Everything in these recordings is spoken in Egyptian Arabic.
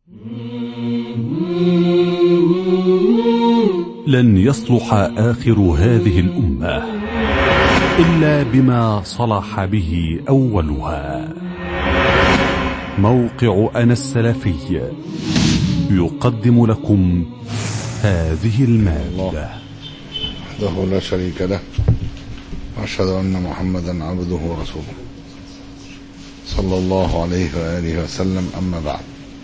لن يصلح آخر هذه الأمة إلا بما صلح به أولها موقع أنا السلفي يقدم لكم هذه المادة وحده لا شريك له وأشهد أن محمدا عبده ورسوله صلى الله عليه وآله وسلم أما بعد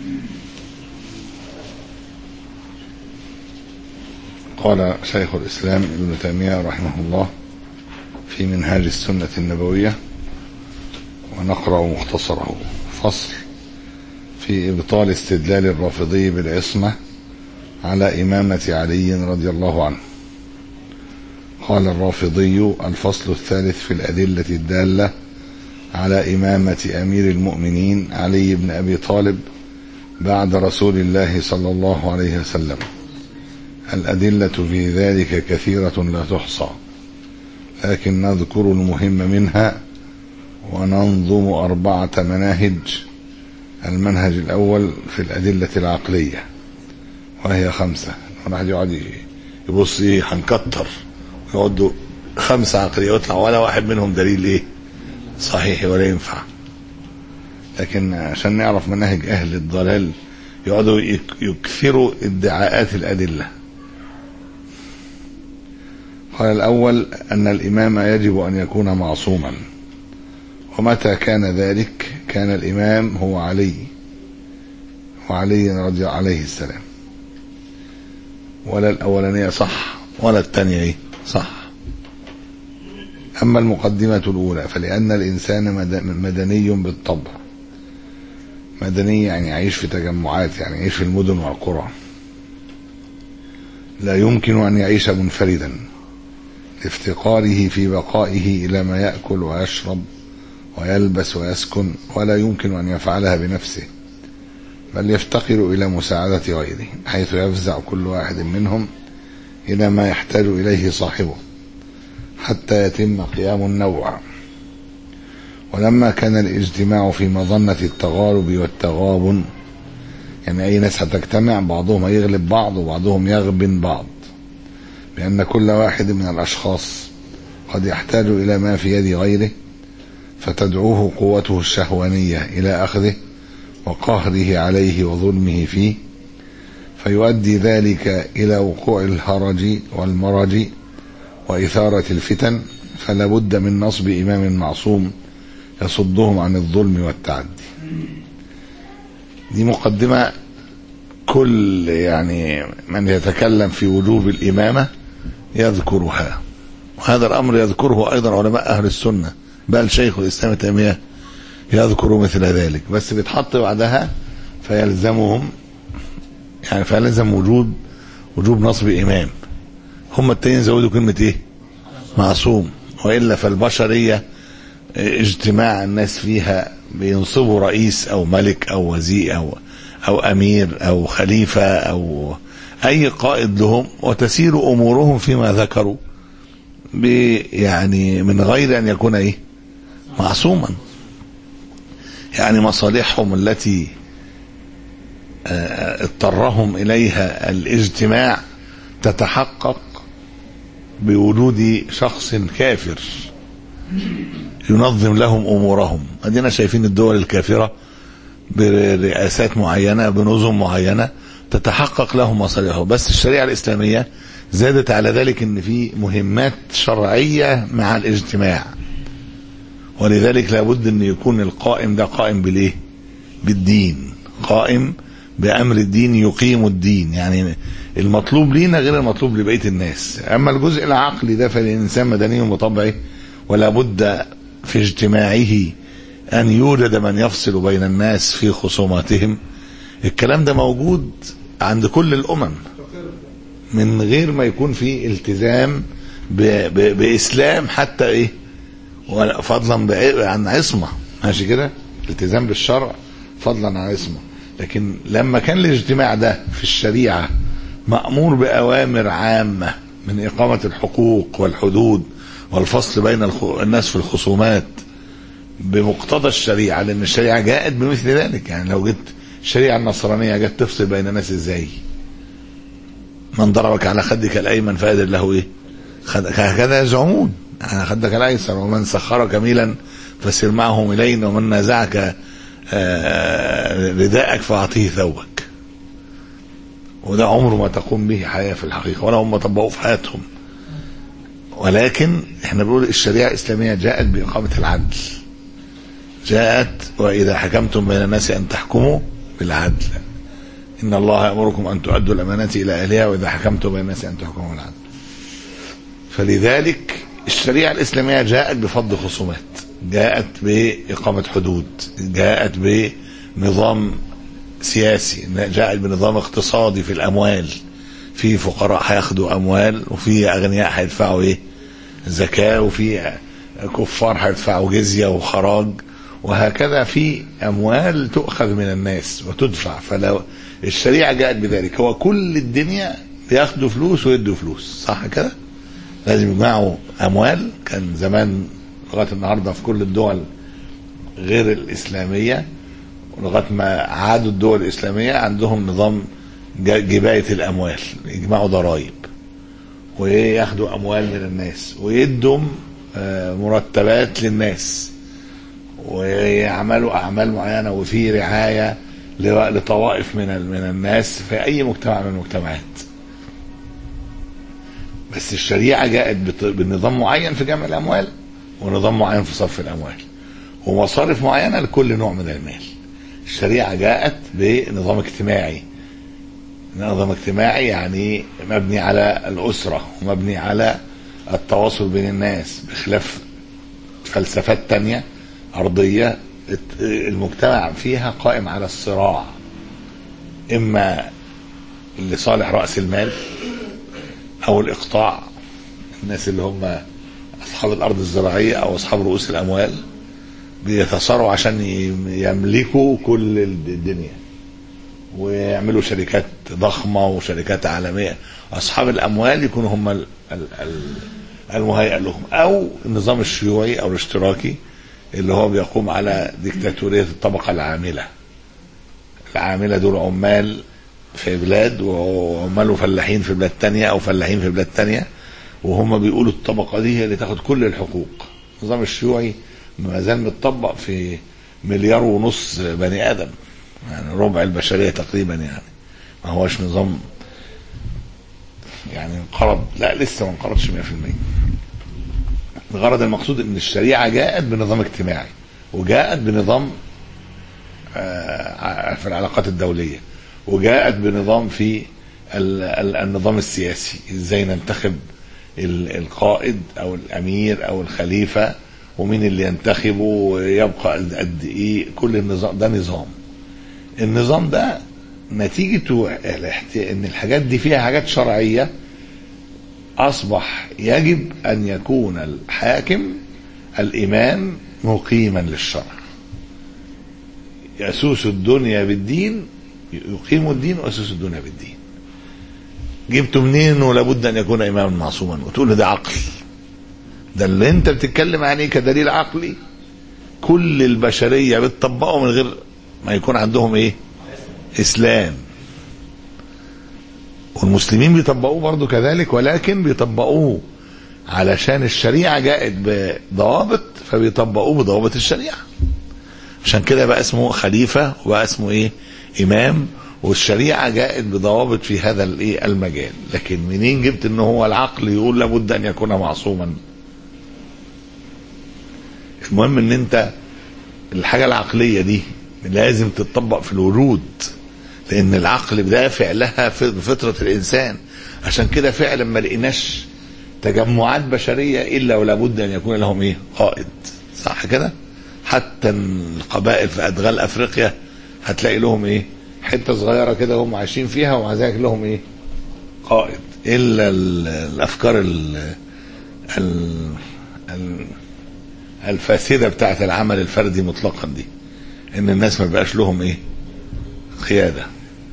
قال شيخ الإسلام ابن تيمية رحمه الله في منهاج السنة النبوية ونقرأ مختصره فصل في إبطال استدلال الرافضي بالعصمة على إمامة علي رضي الله عنه قال الرافضي الفصل الثالث في الأدلة الدالة على إمامة أمير المؤمنين علي بن أبي طالب بعد رسول الله صلى الله عليه وسلم الأدلة في ذلك كثيرة لا تحصى لكن نذكر المهم منها وننظم أربعة مناهج المنهج الأول في الأدلة العقلية وهي خمسة واحد يقعد يبص ايه هنكتر يقعدوا خمسة عقلية يطلع ولا واحد منهم دليل ايه صحيح ولا ينفع لكن عشان نعرف مناهج أهل الضلال يقعدوا يكثروا ادعاءات الأدلة قال الأول أن الإمام يجب أن يكون معصوما ومتى كان ذلك كان الإمام هو علي وعلي رضي عليه السلام ولا الأولانية صح ولا الثانية إيه صح أما المقدمة الأولى فلأن الإنسان مدني بالطبع مدني يعني يعيش في تجمعات يعني يعيش في المدن والقرى لا يمكن أن يعيش منفردا لافتقاره في بقائه إلى ما يأكل ويشرب ويلبس ويسكن ولا يمكن أن يفعلها بنفسه بل يفتقر إلى مساعدة غيره حيث يفزع كل واحد منهم إلى ما يحتاج إليه صاحبه حتى يتم قيام النوع ولما كان الاجتماع في مظنة التغارب والتغابن يعني أي ناس هتجتمع بعضهم هيغلب بعض وبعضهم يغبن بعض بأن كل واحد من الأشخاص قد يحتاج إلى ما في يد غيره فتدعوه قوته الشهوانية إلى أخذه وقهره عليه وظلمه فيه فيؤدي ذلك إلى وقوع الهرج والمرج وإثارة الفتن فلا بد من نصب إمام معصوم يصدهم عن الظلم والتعدي دي مقدمة كل يعني من يتكلم في وجوب الإمامة يذكرها وهذا الأمر يذكره أيضا علماء أهل السنة بل شيخ الإسلام تيمية يذكر مثل ذلك بس بيتحط بعدها فيلزمهم يعني فيلزم وجود وجوب نصب إمام هم التانيين زودوا كلمة إيه معصوم وإلا فالبشرية اجتماع الناس فيها بينصبوا رئيس أو ملك أو وزير أو أو أمير أو خليفة أو أي قائد لهم وتسير أمورهم فيما ذكروا يعني من غير أن يكون إيه معصوما يعني مصالحهم التي اضطرهم إليها الاجتماع تتحقق بوجود شخص كافر ينظم لهم أمورهم أدينا شايفين الدول الكافرة برئاسات معينة بنظم معينة تتحقق لهم مصالحهم بس الشريعة الإسلامية زادت على ذلك ان في مهمات شرعية مع الاجتماع ولذلك لابد ان يكون القائم ده قائم بالايه بالدين قائم بامر الدين يقيم الدين يعني المطلوب لينا غير المطلوب لبقيه الناس اما الجزء العقلي ده فالانسان مدني بطبعه ولا بد في اجتماعه ان يوجد من يفصل بين الناس في خصوماتهم الكلام ده موجود عند كل الامم من غير ما يكون في التزام ب ب باسلام حتى ايه فضلا عن عصمه ماشي كده التزام بالشرع فضلا عن عصمه لكن لما كان الاجتماع ده في الشريعه مامور باوامر عامه من اقامه الحقوق والحدود والفصل بين الناس في الخصومات بمقتضى الشريعه لان الشريعه جاءت بمثل ذلك يعني لو جيت الشريعة النصرانية جت تفصل بين الناس ازاي من ضربك على خدك الايمن فادر له ايه خد... هكذا يزعمون على خدك الايسر ومن سخرك ميلا فسر معهم الينا ومن نازعك آه، رداءك فاعطيه ثوبك وده عمره ما تقوم به حياة في الحقيقة ولا هم طبقوه في حياتهم ولكن احنا بنقول الشريعة الإسلامية جاءت بإقامة العدل جاءت وإذا حكمتم بين الناس أن تحكموا بالعدل إن الله يأمركم أن تؤدوا الأمانات إلى أهلها وإذا حكمتم بين الناس أن تحكموا بالعدل فلذلك الشريعة الإسلامية جاءت بفض خصومات جاءت بإقامة حدود جاءت بنظام سياسي جاءت بنظام اقتصادي في الأموال في فقراء هياخدوا أموال وفي أغنياء هيدفعوا إيه زكاة وفي كفار هيدفعوا جزية وخراج وهكذا في أموال تؤخذ من الناس وتدفع فلو الشريعة جاءت بذلك هو كل الدنيا بياخدوا فلوس ويدوا فلوس صح كده لازم يجمعوا أموال كان زمان لغاية النهاردة في كل الدول غير الإسلامية ولغاية ما عادوا الدول الإسلامية عندهم نظام جباية الأموال يجمعوا ضرائب وياخدوا أموال من الناس ويدوا مرتبات للناس ويعملوا أعمال معينة وفي رعاية لطوائف من من الناس في أي مجتمع من المجتمعات بس الشريعة جاءت بنظام معين في جمع الأموال ونظام معين في صرف الأموال ومصارف معينة لكل نوع من المال الشريعة جاءت بنظام اجتماعي نظام اجتماعي يعني مبني على الأسرة ومبني على التواصل بين الناس بخلاف فلسفات تانية أرضية المجتمع فيها قائم على الصراع إما لصالح رأس المال أو الإقطاع الناس اللي هم أصحاب الأرض الزراعية أو أصحاب رؤوس الأموال بيتصارعوا عشان يملكوا كل الدنيا ويعملوا شركات ضخمة وشركات عالمية أصحاب الأموال يكونوا هم المهيئ لهم أو النظام الشيوعي أو الاشتراكي اللي هو بيقوم على ديكتاتورية الطبقة العاملة العاملة دول عمال في بلاد وعمال فلاحين في بلاد تانية أو فلاحين في بلاد تانية وهم بيقولوا الطبقة دي هي اللي تاخد كل الحقوق النظام الشيوعي ما زال متطبق في مليار ونص بني آدم يعني ربع البشرية تقريبا يعني ما هوش نظام يعني انقرض لا لسه ما انقرضش 100% الغرض المقصود ان الشريعة جاءت بنظام اجتماعي وجاءت بنظام في العلاقات الدولية وجاءت بنظام في النظام السياسي ازاي ننتخب القائد او الامير او الخليفة ومين اللي ينتخبه ويبقى قد ايه كل النظام ده نظام النظام ده نتيجته ان الحاجات دي فيها حاجات شرعية اصبح يجب ان يكون الحاكم الامام مقيما للشرع يسوس الدنيا بالدين يقيم الدين ويسوس الدنيا بالدين جبته منين ولابد ان يكون اماما معصوما وتقول ده عقل ده اللي انت بتتكلم عليه كدليل عقلي كل البشريه بتطبقه من غير ما يكون عندهم ايه اسلام والمسلمين بيطبقوه برضه كذلك ولكن بيطبقوه علشان الشريعه جاءت بضوابط فبيطبقوه بضوابط الشريعه عشان كده بقى اسمه خليفه وبقى اسمه ايه امام والشريعه جاءت بضوابط في هذا الايه المجال لكن منين جبت ان هو العقل يقول لابد ان يكون معصوما المهم ان انت الحاجه العقليه دي لازم تتطبق في الورود لان العقل دافع لها بفطره الانسان عشان كده فعلا ما لقيناش تجمعات بشريه الا ولا بد ان يكون لهم ايه قائد صح كده حتى القبائل في ادغال افريقيا هتلاقي لهم ايه حته صغيره كده هم عايشين فيها ومع ذلك لهم ايه قائد الا الافكار ال ال ال الفاسده بتاعت العمل الفردي مطلقا دي ان الناس ما بقاش لهم ايه قياده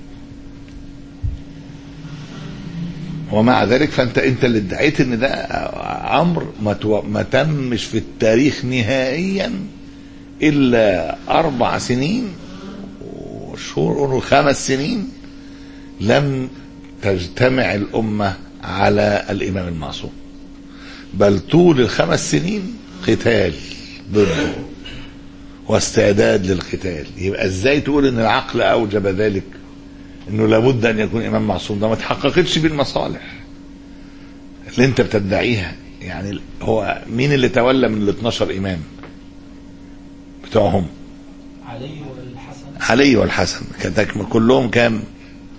ومع ذلك فانت انت اللي ادعيت ان ده امر ما, تو... ما تمش في التاريخ نهائيا الا اربع سنين الشهور قولوا خمس سنين لم تجتمع الأمة على الإمام المعصوم بل طول الخمس سنين قتال ضده واستعداد للقتال يبقى ازاي تقول ان العقل اوجب ذلك انه لابد ان يكون امام معصوم ده ما تحققتش بالمصالح اللي انت بتدعيها يعني هو مين اللي تولى من ال 12 امام بتوعهم علي والحسن علي والحسن كانت كلهم كام 12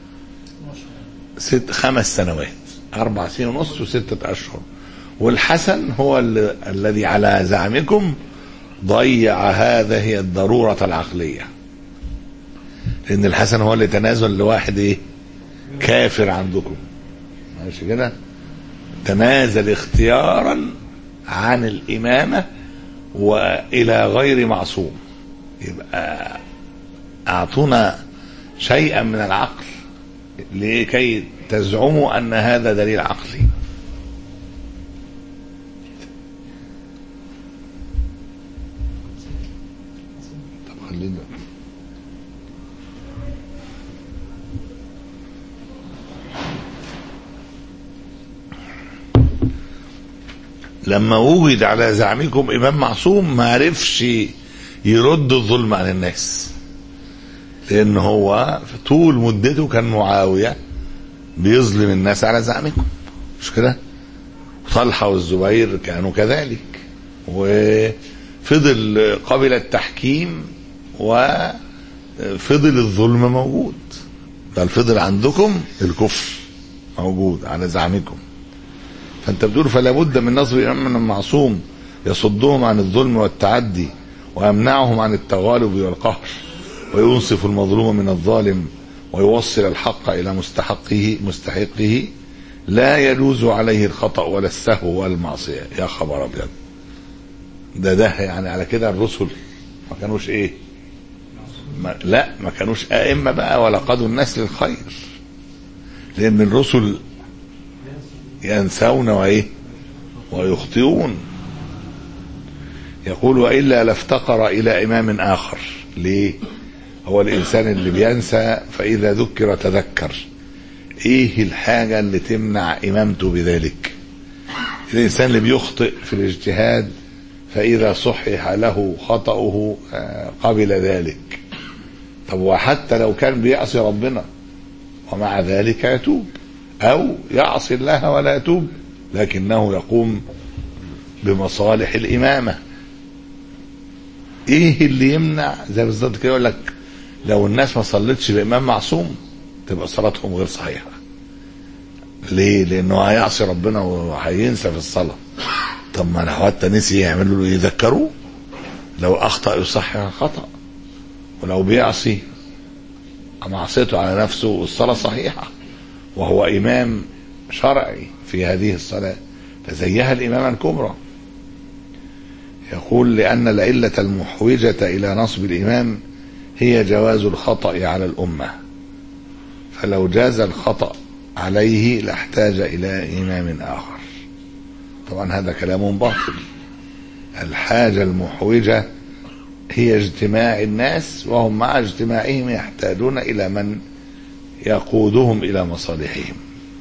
ست خمس سنوات أربع سنين ونص وستة أشهر والحسن هو ال- الذي على زعمكم ضيع هذا هي الضرورة العقلية لأن الحسن هو اللي تنازل لواحد إيه كافر عندكم ماشي كده تنازل اختيارا عن الإمامة وإلى غير معصوم يبقى أعطونا شيئا من العقل لكي تزعموا أن هذا دليل عقلي طب خلينا لما وجد على زعمكم إمام معصوم ما عرفش يرد الظلم عن الناس لأن هو في طول مدته كان معاوية بيظلم الناس على زعمكم مش كده طلحة والزبير كانوا كذلك وفضل قبل التحكيم وفضل الظلم موجود بل فضل عندكم الكفر موجود على زعمكم فانت بتقول فلا بد من نصب امام معصوم يصدهم عن الظلم والتعدي ويمنعهم عن التغالب والقهر وينصف المظلوم من الظالم ويوصل الحق الى مستحقه مستحقه لا يجوز عليه الخطا ولا السهو ولا المعصيه يا خبر ابيض ده ده يعني على كده الرسل ما كانوش ايه ما لا ما كانوش ائمه بقى ولا قادوا الناس للخير لان الرسل ينسون وايه ويخطئون يقول والا لافتقر الى امام اخر ليه هو الانسان اللي بينسى فاذا ذكر تذكر ايه الحاجه اللي تمنع امامته بذلك الانسان اللي بيخطئ في الاجتهاد فاذا صحح له خطاه آه، قبل ذلك طب وحتى لو كان بيعصي ربنا ومع ذلك يتوب او يعصي الله ولا يتوب لكنه يقوم بمصالح الامامه ايه اللي يمنع زي بالظبط كده يقول لك لو الناس ما صلتش بامام معصوم تبقى صلاتهم غير صحيحه ليه لانه هيعصي ربنا وهينسى في الصلاه طب ما لو حتى نسي يعملوا له يذكروه لو اخطا يصحح الخطا ولو بيعصي معصيته على نفسه والصلاه صحيحه وهو امام شرعي في هذه الصلاه فزيها الامامه الكبرى يقول لأن العلة المحوجة إلى نصب الإمام هي جواز الخطأ على الأمة فلو جاز الخطأ عليه لاحتاج إلى إمام آخر طبعا هذا كلام باطل الحاجة المحوجة هي اجتماع الناس وهم مع اجتماعهم يحتاجون إلى من يقودهم إلى مصالحهم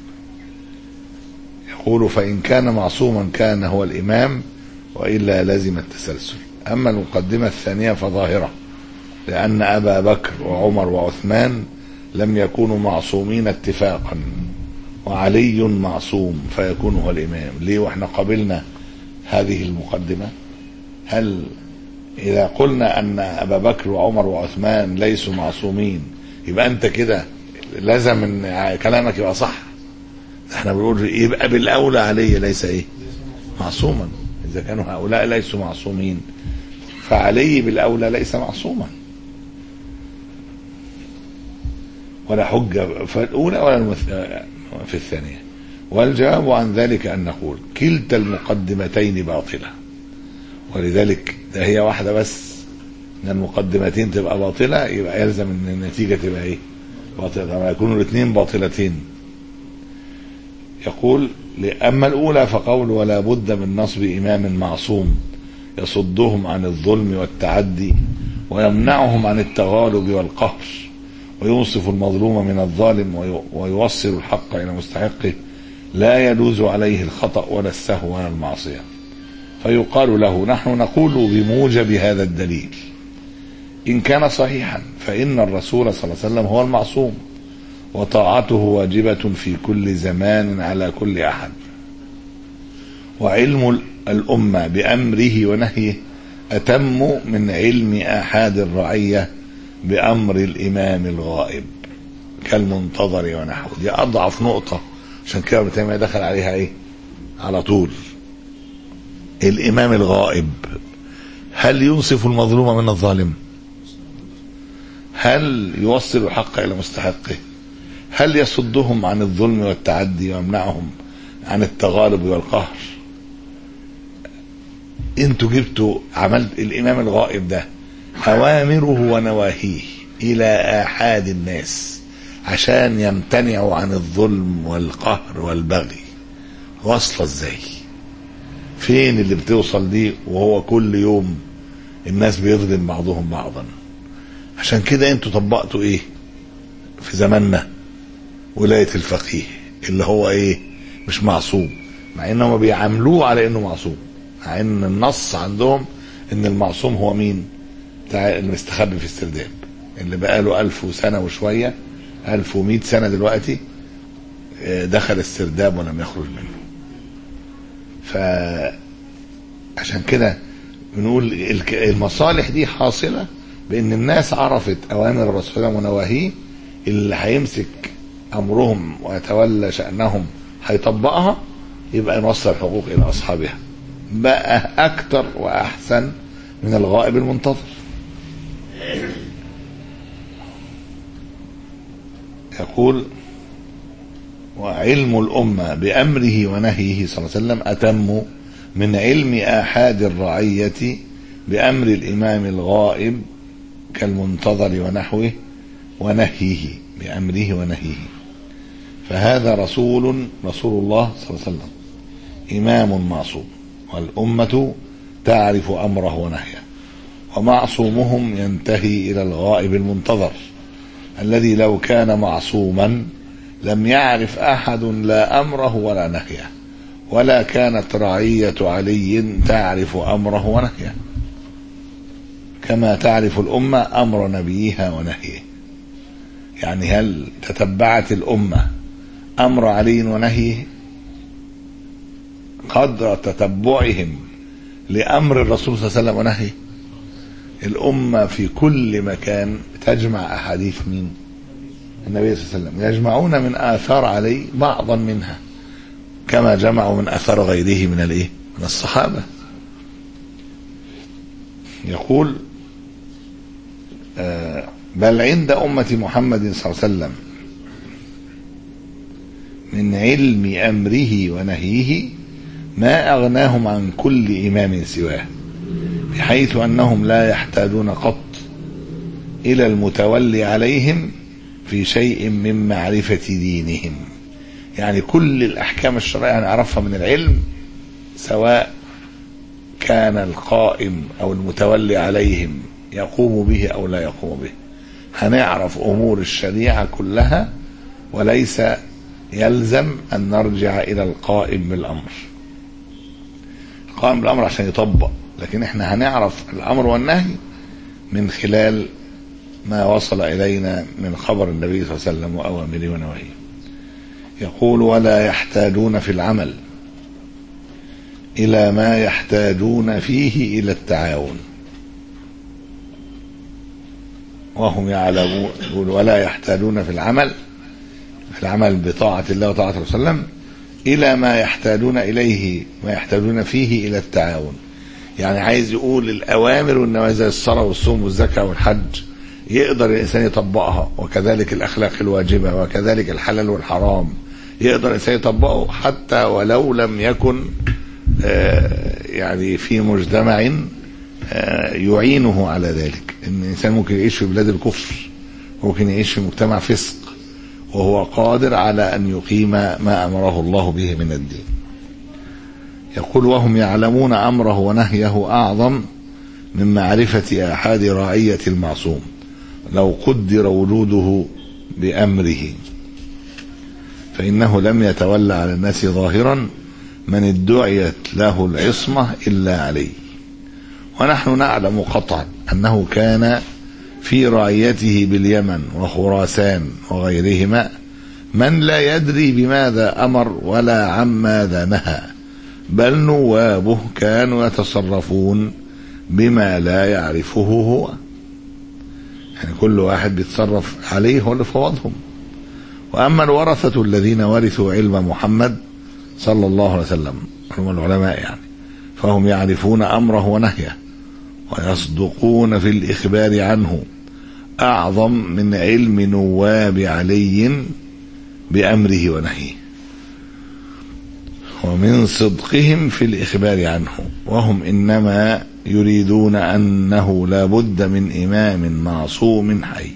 يقول فإن كان معصوما كان هو الإمام وإلا لازم التسلسل أما المقدمة الثانية فظاهرة لأن أبا بكر وعمر وعثمان لم يكونوا معصومين اتفاقا وعلي معصوم فيكون هو الإمام ليه وإحنا قبلنا هذه المقدمة هل إذا قلنا أن أبا بكر وعمر وعثمان ليسوا معصومين يبقى أنت كده لازم ان كلامك يبقى صح احنا بنقول يبقى بالأولى علي ليس إيه معصوما إذا كانوا هؤلاء ليسوا معصومين فعلي بالأولى ليس معصوما ولا حجة في الأولى ولا المث... في الثانية والجواب عن ذلك أن نقول كلتا المقدمتين باطلة ولذلك ده هي واحدة بس ان المقدمتين تبقى باطلة يبقى يلزم ان النتيجة تبقى ايه باطلة طبعا يكونوا الاثنين باطلتين يقول أما الأولى فقول ولا بد من نصب إمام معصوم يصدهم عن الظلم والتعدي ويمنعهم عن التغالب والقهر وينصف المظلوم من الظالم وي- ويوصل الحق إلى مستحقه لا يجوز عليه الخطأ ولا السهو ولا المعصية فيقال له نحن نقول بموجب هذا الدليل إن كان صحيحا فإن الرسول صلى الله عليه وسلم هو المعصوم وطاعته واجبة في كل زمان على كل أحد وعلم الأمة بأمره ونهيه أتم من علم آحاد الرعية بأمر الإمام الغائب كالمنتظر ونحوه دي أضعف نقطة عشان كده ابن تيمية دخل عليها إيه على طول الإمام الغائب هل ينصف المظلوم من الظالم هل يوصل الحق إلى مستحقه هل يصدهم عن الظلم والتعدي ويمنعهم عن التغالب والقهر انتوا جبتوا عملت الامام الغائب ده اوامره ونواهيه الى احاد الناس عشان يمتنعوا عن الظلم والقهر والبغي واصله ازاي فين اللي بتوصل دي وهو كل يوم الناس بيظلم بعضهم بعضا عشان كده انتوا طبقتوا ايه في زماننا ولاية الفقيه اللي هو ايه مش معصوم مع انهم بيعاملوه على انه معصوم مع ان النص عندهم ان المعصوم هو مين بتاع اللي مستخبي في السرداب اللي بقاله ألف سنة وشوية ألف ومئة سنة دلوقتي آه، دخل السرداب ولم يخرج منه فعشان كده بنقول الك- المصالح دي حاصلة بأن الناس عرفت أوامر الرسول صلى الله عليه وسلم ونواهيه اللي هيمسك أمرهم ويتولى شأنهم هيطبقها يبقى نوصل الحقوق إلى أصحابها بقى أكتر وأحسن من الغائب المنتظر يقول وعلم الأمة بأمره ونهيه صلى الله عليه وسلم أتم من علم آحاد الرعية بأمر الإمام الغائب كالمنتظر ونحوه ونهيه بأمره ونهيه فهذا رسول رسول الله صلى الله عليه وسلم إمام معصوم والأمة تعرف أمره ونهيه ومعصومهم ينتهي إلى الغائب المنتظر الذي لو كان معصوما لم يعرف أحد لا أمره ولا نهيه ولا كانت رعية علي تعرف أمره ونهيه كما تعرف الأمة أمر نبيها ونهيه يعني هل تتبعت الأمة أمر علي ونهيه قدر تتبعهم لأمر الرسول صلى الله عليه وسلم ونهيه الأمة في كل مكان تجمع أحاديث مين النبي صلى الله عليه وسلم يجمعون من آثار علي بعضا منها كما جمعوا من أثر غيره من الإيه من الصحابة يقول آه بل عند أمة محمد صلى الله عليه وسلم من علم أمره ونهيه ما أغناهم عن كل إمام سواه بحيث أنهم لا يحتاجون قط إلى المتولي عليهم في شيء من معرفة دينهم يعني كل الأحكام الشرعية نعرفها من العلم سواء كان القائم أو المتولي عليهم يقوم به أو لا يقوم به هنعرف أمور الشريعة كلها وليس يلزم أن نرجع إلى القائم بالأمر القائم بالأمر عشان يطبق لكن احنا هنعرف الأمر والنهي من خلال ما وصل إلينا من خبر النبي صلى الله عليه وسلم وأوامره ونواهيه يقول ولا يحتاجون في العمل إلى ما يحتاجون فيه إلى التعاون وهم يعلمون يقول ولا يحتاجون في العمل في العمل بطاعة الله وطاعة الرسول صلى الله عليه وسلم إلى ما يحتاجون إليه ما يحتاجون فيه إلى التعاون يعني عايز يقول الأوامر والنواهي زي الصلاة والصوم والزكاة والحج يقدر الإنسان يطبقها وكذلك الأخلاق الواجبة وكذلك الحلال والحرام يقدر الإنسان يطبقه حتى ولو لم يكن يعني في مجتمع يعينه على ذلك ان الانسان ممكن يعيش في بلاد الكفر ممكن يعيش في مجتمع فسق وهو قادر على ان يقيم ما امره الله به من الدين يقول وهم يعلمون امره ونهيه اعظم من معرفه احاد رعيه المعصوم لو قدر وجوده بأمره فإنه لم يتولى على الناس ظاهرا من ادعيت له العصمة إلا علي ونحن نعلم قطعا أنه كان في رعيته باليمن وخراسان وغيرهما من لا يدري بماذا أمر ولا عن ماذا نهى بل نوابه كانوا يتصرفون بما لا يعرفه هو يعني كل واحد بيتصرف عليه هو اللي فوضهم وأما الورثة الذين ورثوا علم محمد صلى الله عليه وسلم هم العلماء يعني فهم يعرفون أمره ونهيه ويصدقون في الإخبار عنه أعظم من علم نواب علي بأمره ونهيه ومن صدقهم في الإخبار عنه وهم إنما يريدون أنه لا بد من إمام معصوم حي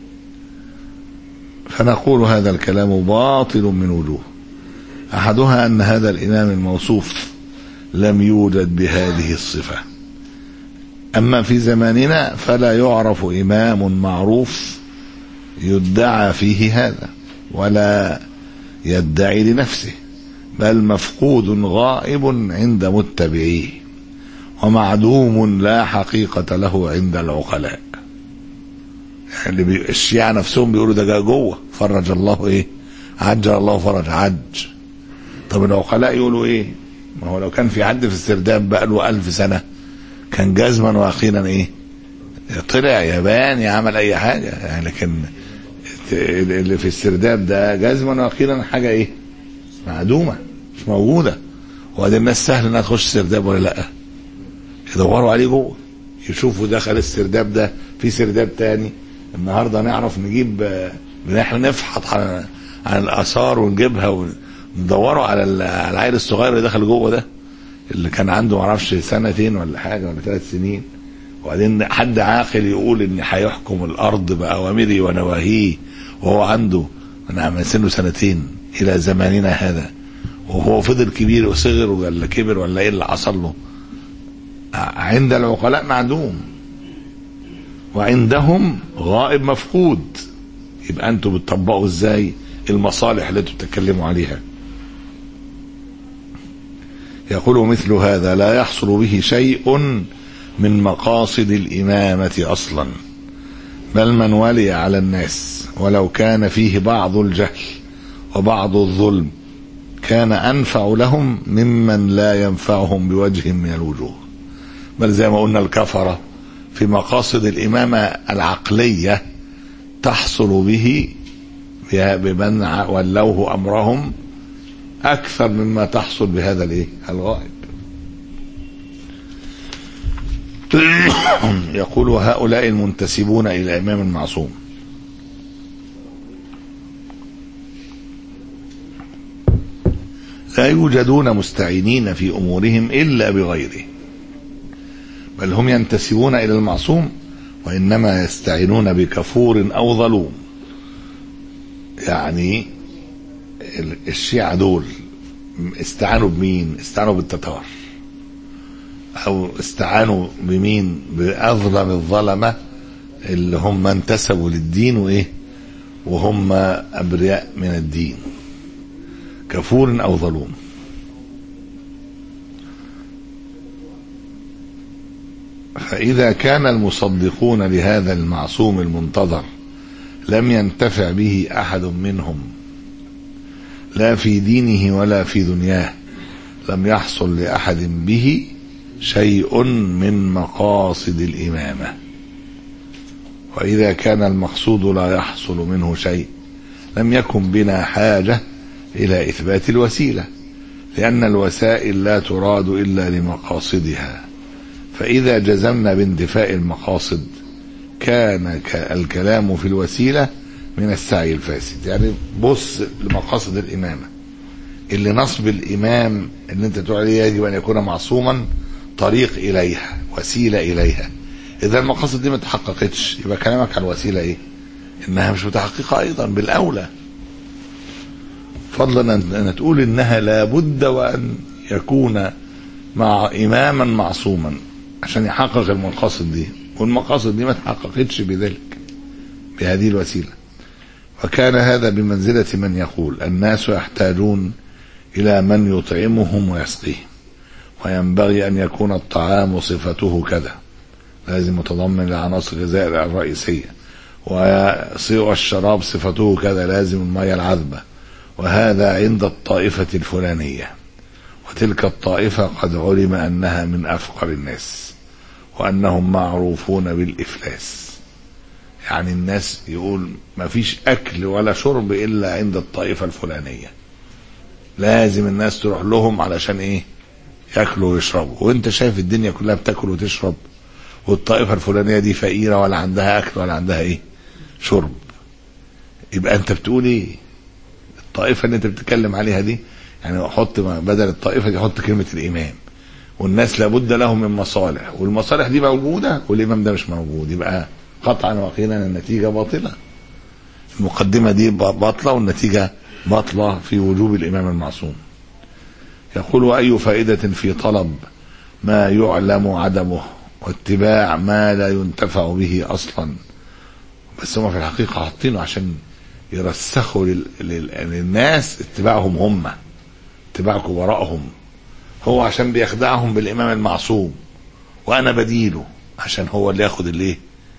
فنقول هذا الكلام باطل من وجوه أحدها أن هذا الإمام الموصوف لم يوجد بهذه الصفة أما في زماننا فلا يعرف إمام معروف يدعى فيه هذا ولا يدعي لنفسه بل مفقود غائب عند متبعيه ومعدوم لا حقيقة له عند العقلاء يعني اللي بي... الشيعة نفسهم بيقولوا ده جا جوه فرج الله ايه عجل الله فرج عج طب العقلاء يقولوا ايه ما هو لو كان في حد في السرداب بقى له ألف سنة كان جزما ويقينا ايه طلع يابان يعمل اي حاجة يعني لكن اللي في السرداب ده جزما ويقينا حاجة ايه معدومة مش موجودة وبعدين الناس سهل انها تخش السرداب ولا لا يدوروا عليه جوه يشوفوا دخل السرداب ده في سرداب تاني النهارده نعرف نجيب احنا نفحط عن عن الاثار ونجيبها وندوروا على على العيل الصغير اللي دخل جوه ده اللي كان عنده معرفش سنتين ولا حاجه ولا ثلاث سنين وبعدين حد عاقل يقول ان هيحكم الارض باوامره ونواهيه وهو عنده نعم سنه سنتين الى زماننا هذا وهو فضل كبير وصغر ولا كبر ولا ايه اللي حصل له عند العقلاء معدوم وعندهم غائب مفقود يبقى انتوا بتطبقوا ازاي المصالح اللي انتوا بتتكلموا عليها يقول مثل هذا لا يحصل به شيء من مقاصد الإمامة أصلا بل من ولي على الناس ولو كان فيه بعض الجهل وبعض الظلم كان أنفع لهم ممن لا ينفعهم بوجه من الوجوه بل زي ما قلنا الكفرة في مقاصد الإمامة العقلية تحصل به بمن ولوه أمرهم أكثر مما تحصل بهذا الإيه؟ الغائب يقول هؤلاء المنتسبون إلى الإمام المعصوم لا يوجدون مستعينين في أمورهم إلا بغيره بل هم ينتسبون إلى المعصوم وإنما يستعينون بكفور أو ظلوم يعني الشيعة دول استعانوا بمين استعانوا بالتتار او استعانوا بمين باظلم الظلمة اللي هم انتسبوا للدين وايه وهم ابرياء من الدين كفور او ظلوم فاذا كان المصدقون لهذا المعصوم المنتظر لم ينتفع به احد منهم لا في دينه ولا في دنياه لم يحصل لاحد به شيء من مقاصد الامامه واذا كان المقصود لا يحصل منه شيء لم يكن بنا حاجه الى اثبات الوسيله لان الوسائل لا تراد الا لمقاصدها فاذا جزمنا باندفاء المقاصد كان الكلام في الوسيله من السعي الفاسد يعني بص لمقاصد الإمامة اللي نصب الإمام اللي انت تقول عليه يجب أن يكون معصوما طريق إليها وسيلة إليها إذا المقاصد دي ما تحققتش يبقى كلامك عن الوسيلة إيه إنها مش متحققة أيضا بالأولى فضلا أن تقول إنها لابد وأن يكون مع إماما معصوما عشان يحقق المقاصد دي والمقاصد دي ما تحققتش بذلك بهذه الوسيلة وكان هذا بمنزلة من يقول الناس يحتاجون إلى من يطعمهم ويسقيهم وينبغي أن يكون الطعام صفته كذا لازم متضمن لعناصر الغذاء الرئيسية والشراب صفته كذا لازم المياه العذبة وهذا عند الطائفة الفلانية وتلك الطائفة قد علم أنها من أفقر الناس وأنهم معروفون بالإفلاس يعني الناس يقول ما فيش أكل ولا شرب إلا عند الطائفة الفلانية لازم الناس تروح لهم علشان إيه ياكلوا ويشربوا وانت شايف الدنيا كلها بتاكل وتشرب والطائفة الفلانية دي فقيرة ولا عندها أكل ولا عندها إيه شرب يبقى أنت بتقول إيه الطائفة اللي أنت بتتكلم عليها دي يعني حط بدل الطائفة دي حط كلمة الإمام والناس لابد لهم من مصالح والمصالح دي موجودة والإمام ده مش موجود يبقى قطعا ويقينا النتيجة باطلة المقدمة دي باطلة والنتيجة باطلة في وجوب الإمام المعصوم يقول أي فائدة في طلب ما يعلم عدمه واتباع ما لا ينتفع به أصلا بس هم في الحقيقة حاطينه عشان يرسخوا لل... لل... للناس اتباعهم هم اتباع كبرائهم هو عشان بيخدعهم بالإمام المعصوم وأنا بديله عشان هو اللي ياخد الايه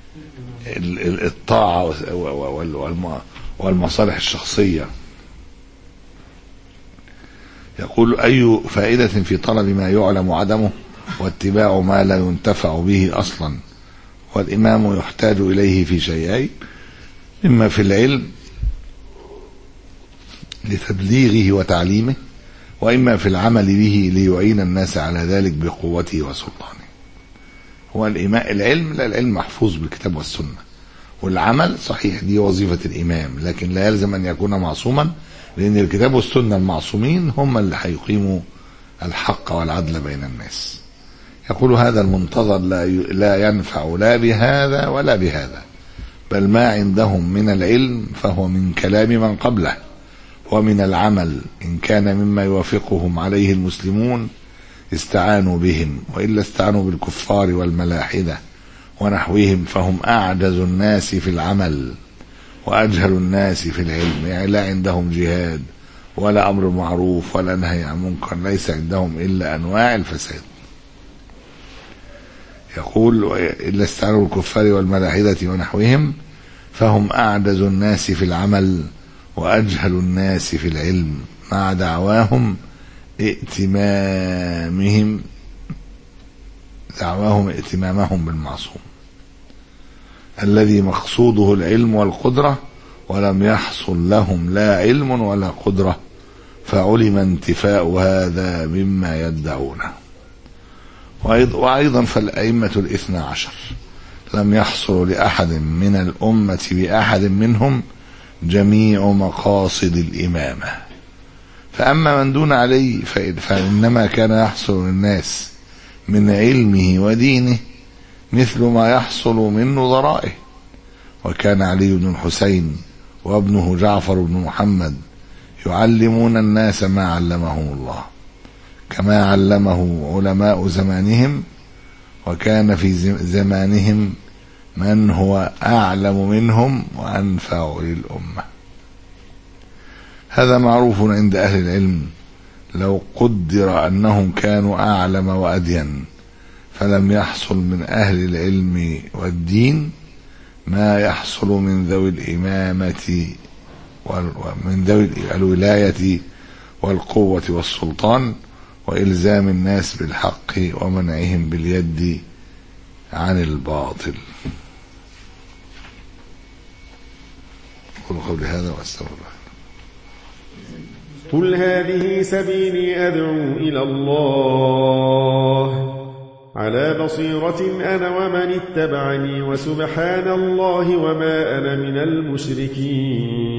الطاعة والمصالح الشخصية يقول أي فائدة في طلب ما يعلم عدمه واتباع ما لا ينتفع به أصلا والإمام يحتاج إليه في شيئين إما في العلم لتبليغه وتعليمه وإما في العمل به ليعين الناس على ذلك بقوته وسلطانه هو الإماء العلم لا العلم محفوظ بالكتاب والسنة والعمل صحيح دي وظيفة الإمام لكن لا يلزم أن يكون معصوما لأن الكتاب والسنة المعصومين هم اللي هيقيموا الحق والعدل بين الناس يقول هذا المنتظر لا لا ينفع لا بهذا ولا بهذا بل ما عندهم من العلم فهو من كلام من قبله ومن العمل إن كان مما يوافقهم عليه المسلمون استعانوا بهم وإلا استعانوا بالكفار والملاحدة ونحوهم فهم أعجز الناس في العمل وأجهل الناس في العلم يعني لا عندهم جهاد ولا أمر معروف ولا نهي عن منكر ليس عندهم إلا أنواع الفساد يقول إلا استعانوا بالكفار والملاحدة ونحوهم فهم أعجز الناس في العمل وأجهل الناس في العلم مع دعواهم ائتمامهم دعواهم ائتمامهم بالمعصوم الذي مقصوده العلم والقدرة ولم يحصل لهم لا علم ولا قدرة فعلم انتفاء هذا مما يدعونه وأيضا فالأئمة الاثنى عشر لم يحصل لأحد من الأمة بأحد منهم جميع مقاصد الإمامة فأما من دون علي فإنما كان يحصل للناس من علمه ودينه مثل ما يحصل من نظرائه وكان علي بن الحسين وابنه جعفر بن محمد يعلمون الناس ما علمهم الله كما علمه علماء زمانهم وكان في زمانهم من هو أعلم منهم وأنفع للأمة هذا معروف عند أهل العلم لو قدر أنهم كانوا أعلم وأدين فلم يحصل من أهل العلم والدين ما يحصل من ذوي الإمامة ومن ذوي الولاية والقوة والسلطان وإلزام الناس بالحق ومنعهم باليد عن الباطل قل قولي هذا واستغفر الله قل هذه سبيلي أدعو إلى الله على بصيرة أنا ومن اتبعني وسبحان الله وما أنا من المشركين